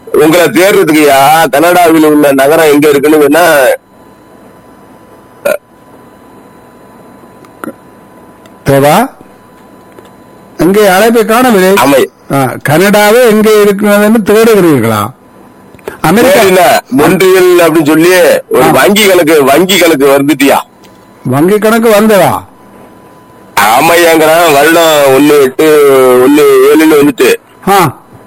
உங்களை தேடுறதுக்குயா கனடாவில் உள்ள நகரம் எங்க இருக்குன்னு வேணா தேவா எங்கே அழைப்பை காணவில்லை ஆமை ஆ, கனடாவே எங்கே இருக்கிறதுன்னு தேடுகிறீர்களா அமெரிக்கா இல்ல மொன்றியல் அப்படின்னு சொல்லி ஒரு ஆ. வங்கி கணக்கு வங்கி கணக்கு வந்துட்டியா வங்கி கணக்கு வந்ததா ஆமையாங்கிறான் வருடம் ஒண்ணு எட்டு ஒண்ணு ஏழுன்னு வந்துட்டு ஆ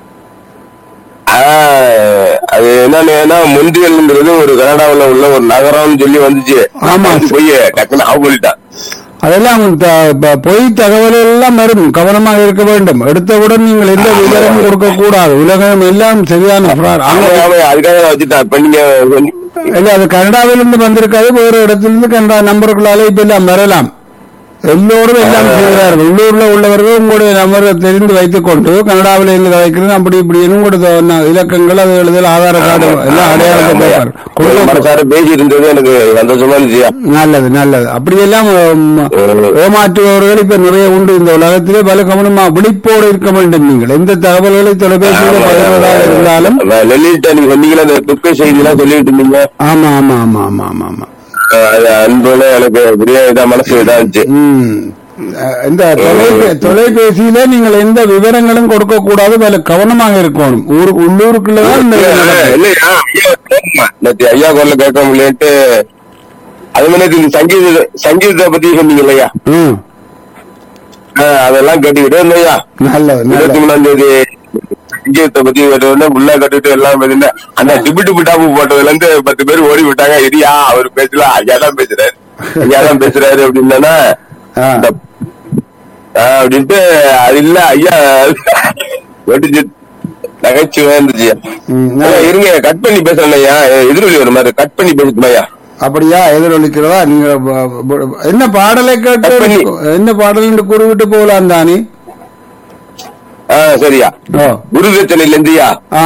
ஆ, அது என்னன்னா மொன்றியல்ங்கிறது ஒரு கனடாவுல உள்ள ஒரு நகரம்னு சொல்லி வந்துச்சு ஆமா. அது போய் டக்குன்னு அவங்கள்ட்டான் அதெல்லாம் த- ப- பொய் தகவல் எல்லாம் வரும் கவனமாக இருக்க வேண்டும் எடுத்தவுடன் நீங்கள் எந்த விவரமும் கொடுக்க கூடாது உலகம் எல்லாம் சரியான fraud. ஆமா அங்க- ஆமா அதுக்காக நான் வச்சுட்டேன் இப்ப நீங்க இல்ல அது கனடாவிலிருந்து வந்திருக்காது வேறு இடத்திலிருந்து கனடா நம்பர்களால இப்ப எல்லாம் வரலாம் எல்லோரும் எல்லாம் செய்கிறார்கள் உள்ளூர்ல உள்ளவர்கள் உங்களுடைய நம்பரை தெரிந்து வைத்துக் கொண்டு கனடாவில் இருந்து வைக்கிறது அப்படி இப்படி உங்களுடைய ந- இலக்கங்கள் அது எழுதல் ஆதார கார்டு எல்லாம் அடையாளத்தை பேப்பர் கொடுக்க- மனசார பேசி இருந்தது எனக்கு சந்தோஷமா இருந்துச்சு நல்லது நல்லது அப்படியெல்லாம் உம், ஏமாற்றுபவர்கள் இப்ப நிறைய உண்டு இந்த உலகத்திலே பல கவனமா விழிப்போடு இருக்க வேண்டும் நீங்கள் எந்த தகவல்களை தொலைபேசியில் பகிர்வதாக இருந்தாலும் லலிதா நீங்க சொன்னீங்களா அந்த துக்க செய்தி எல்லாம் சொல்லிட்டு இருந்தீங்க ஆமா ஆமா ஆமா ஆமா ஆமா ஆமா அஹ் அது அன்புல எனக்கு அப்படியே இதா மனசு இதா இருந்துச்சு ம். அஹ் இந்த தொலைபே- தொலைபேசியில நீங்கள் எந்த விவரங்களும் கொடுக்க கூடாது பல கவனமாக இருக்கணும் ஊர் உள்ளூருக்குள்ளதான் இந்த இது நடக்கும். இல்லையா ஐயா கேட்குமா நேத்து ஐயா குரல கேட்க முடியலன்ட்டு அது மாதிரி நேத்து இந்த சங்கீத சங்கீதத்தை பத்தி சொன்னீங்க இல்லையா ம். அஹ் அதெல்லாம் கேட்டுக்கிட்டே இருந்தையா நல்லது இருபத்தி நல்லது மூணாம் தேதி சங்கீதத்தை பத்தி உடனே புல்லா கட்டிட்டு எல்லாம் பேசிட்டு அந்த டிபு டிபு டாப்பு போட்டதுல இருந்து பத்து பேர் ஓடி விட்டாங்க இடியா அவர் பேசல ஐயா தான் பேசுறாரு ஐயா தான் பேசுறாரு அப்படின்னா ஆ. இந்த- ஆ, அப்படின்ட்டு அது இல்ல ஐயா வெட்டிச்சு நகைச்சுவை இருந்துச்சு ம், ஐயா, இருங்க கட் பண்ணி பேசுறேன் ஐயா எதிரொலி ஒரு மாதிரி கட் பண்ணி பேசணுமா ஐயா அப்படியா எதிரொலிக்கிறதா நீங்க ப- ப- என்ன பாடலை கேட்டு கட் பண்ணி. என்ன பாடல் என்று கூறிவிட்டு போகலாம் தானே ஆ சரியா ஓ குருதட்சணையில இருந்தியா ஆ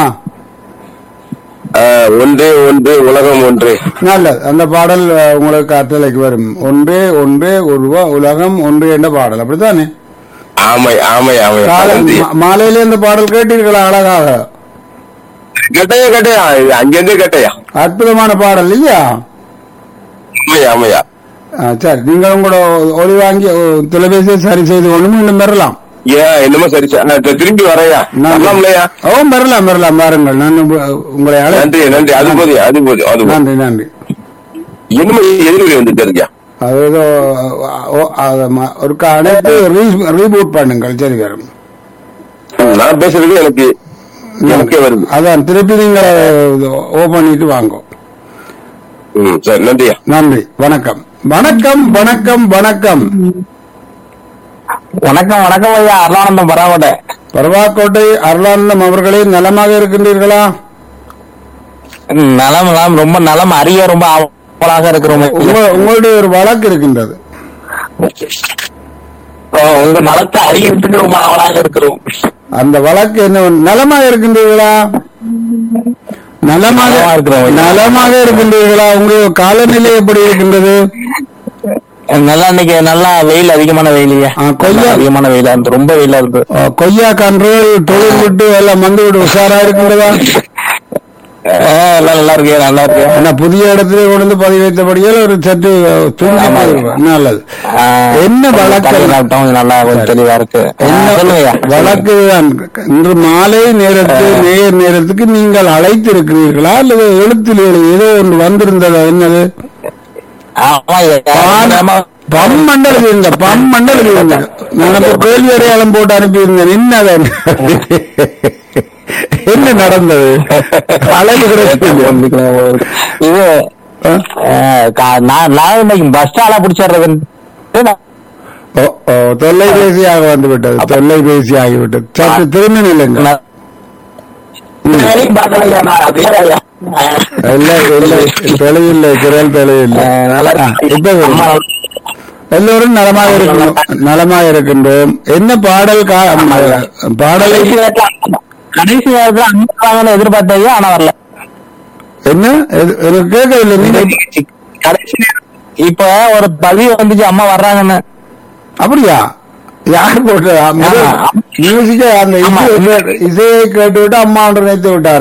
ஒன்றே ஒன்று உலகம் ஒன்று நல்லது அந்த பாடல் அஹ், உங்களுக்கு கட்டளைக்கு வரும் ஒன்றே ஒன்றே உருவா உலகம் ஒன்று என்ற பாடல் அப்படித்தானே ஆமை ஆமை ஆமை காலை நன்றி. மா- மாலையில இந்த பாடல் கேட்டீர்களா அழகாக கேட்டையா கேட்டையா அங்கிருந்தே கேட்டையா அற்புதமான பாடல் இல்லையா ஆமையா ஆமையா ஆ, சரி நீங்கள் உங்களோட ஒளி வாங்கி ஓ, தொலைபேசியை சரி செய்து கொண்டு மீண்டும் பெறலாம் ஏன் என்னமோ சரி சார் நான் இப்ப திரும்பி வரையா வரலாம்லையா ஓ பெறலாம் பெறலாம் பாருங்கள் நான் உங்க- உங்களை அழை நன்றி நன்றி அது போதும் அது போதும் அது போதும் நன்றி நன்றி என்னமோ எதிர்வெளி வந்துட்டு இருக்கியா அது ஏதோ ஓ, அது ம- ஒரு அனைத்து ரீபூட் பண்ணுங்கள் சரி வரும் நான் பேசுறது எனக்கு எனக்கே வருது அதான் திருப்பி நீங்கள் ஓ பண்ணிட்டு வாங்க ம் சரி நன்றியா நன்றி வணக்கம் வணக்கம் வணக்கம் வணக்கம் வணக்கம் வணக்கம் ஐயா அருளானந்தம் பராவட்ட பரவாக்கோட்டை அருளானந்தம் அவர்களே நலமாக இருக்கின்றீர்களா நலம் நலம் ரொம்ப நலம் அறிய ரொம்ப ஆவலாக இருக்கிறோம் உங்க உங்களுடைய ஒரு வழக்கு இருக்கின்றது உங்க நலத்தை அறியறதுக்கு ரொம்ப ஆவலாக இருக்கிறோம் அந்த வழக்கு என்ன நலமாக இருக்கின்றீர்களா நலமாக நலமா இருக்கிறோம் ஐயா. நலமாக இருக்கின்றீர்களா உங்களுடைய காலநிலை எப்படி இருக்கின்றது நல்லா இன்னைக்கு நல்லா வெயில் அதிகமான வெயில் ஐயா ஆ, கொய்யா. அதிகமான வெயிலா இருந்து ரொம்ப வெயிலா இருக்கு அஹ், கொய்யா கன்றுகள் தொழில் விட்டு எல்லாம் வந்து விட்டு உஷாரா இருக்கின்றதா ஆ, எல்லாம் நல்லா இருக்கு நல்லா இருக்கு ஆனா புதிய இடத்திலே கொண்டு வந்து பதிவு வைத்தபடியால் ஒரு சற்று துணிஞ்சு போயிருக்கும். நல்லது ஆ, என்ன வழக்கு தண்ணி சாப்பிட்டோம், கொஞ்சம் நல்லா கொஞ்சம் தெளிவா இருக்கு ஆ, என்ன சொல்லுங்க ஐயா. வழக்கு தான் இன்று மாலை நேரத்து நேர் நேரத்துக்கு நீங்கள் அழைத்திருக்கிறீர்களா அல்லது எழுத்தில் எழு- ஏதோ ஒன்று வந்திருந்ததா என்னது ஆமா ஐயா. ஆமா. பம் மண்டல் இருந்த பம் மண்டல் இருந்த நான் அப்ப கேள்வி அடையாளம் போட்டு அனுப்பியிருந்தேன் என்ன அது? என்ன நடந்தது அழகு கிடைச்சது இது ஆ? ஆ, கா- நான் நான் இன்னைக்கு பஸ் ஸ்டால பிடிச்சிடுறது ஓ, ஓ, தொல்லைபேசியாக வந்து விட்டது தொல்லைபேசி ஆகிவிட்டது சற்று திரும்பி நில்லுங்க இல்லை இல்லை தெளிவில்லை குரல் தெளிவில்லை ஆ, இப்ப வருது. எல்லோரும் நலமாக இருக்கின்றோம் நலமாக இருக்கின்றோம் என்ன பாடல் கா- பாடலை கடைசி நேரத்துல அம்மா எதிர்பார்த்தது ஆனா வரல என்ன எது- எனக்கு கேட்கவில்லை நீங்க கடைசி நேரம் இப்ப ஒரு பதிவு வந்துச்சு அம்மா வர்றாங்கன்னு அப்படியா யார் போட்டு ஆமா. மியூசிக்க அந்த ஆமா. இசை- இசையை கேட்டு விட்டு அம்மா ஒன்று நினைத்து விட்டார்